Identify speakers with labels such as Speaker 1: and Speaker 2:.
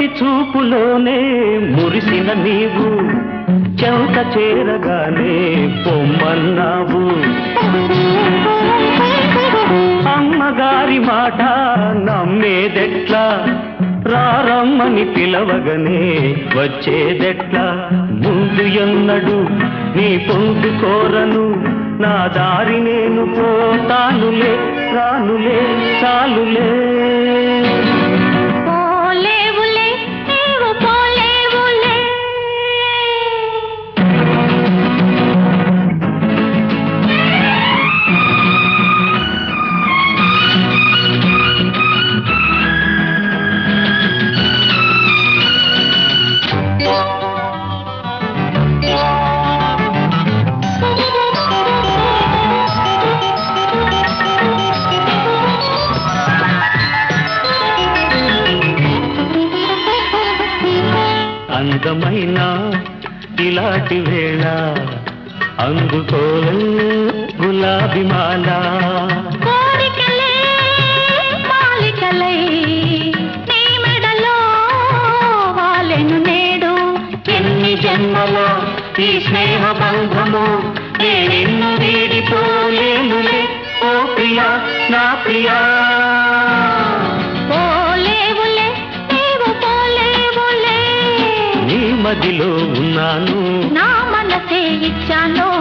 Speaker 1: తొలి చూపులోనే మురిసిన నీవు చెంత చేరగానే పొమ్మన్నావు అమ్మగారి మాట నమ్మేదెట్లా రారమ్మని పిలవగనే వచ్చేదెట్లా ముందు ఎన్నడు నీ పొందు కోరను నా దారి నేను పోతానులే రానులే చాలులే
Speaker 2: పోలేవులే నీవు పోలేవులే
Speaker 1: అందమైన ఇలాంటి వేళ అందుకోలే గులాబీ మాల
Speaker 2: కోరికలే మాలికలై నీ మెడలో వాలెను నేడు
Speaker 1: ఎన్ని జన్మల ఈ స్నేహ బంధము నేనెన్ను వీడిపోలేనులే ఓ ప్రియా నా ప్రియా
Speaker 2: పోలేవులే నీవు పోలేవులే
Speaker 1: నీ మదిలో ఉన్నాను
Speaker 2: నా మనసే ఇచ్చాను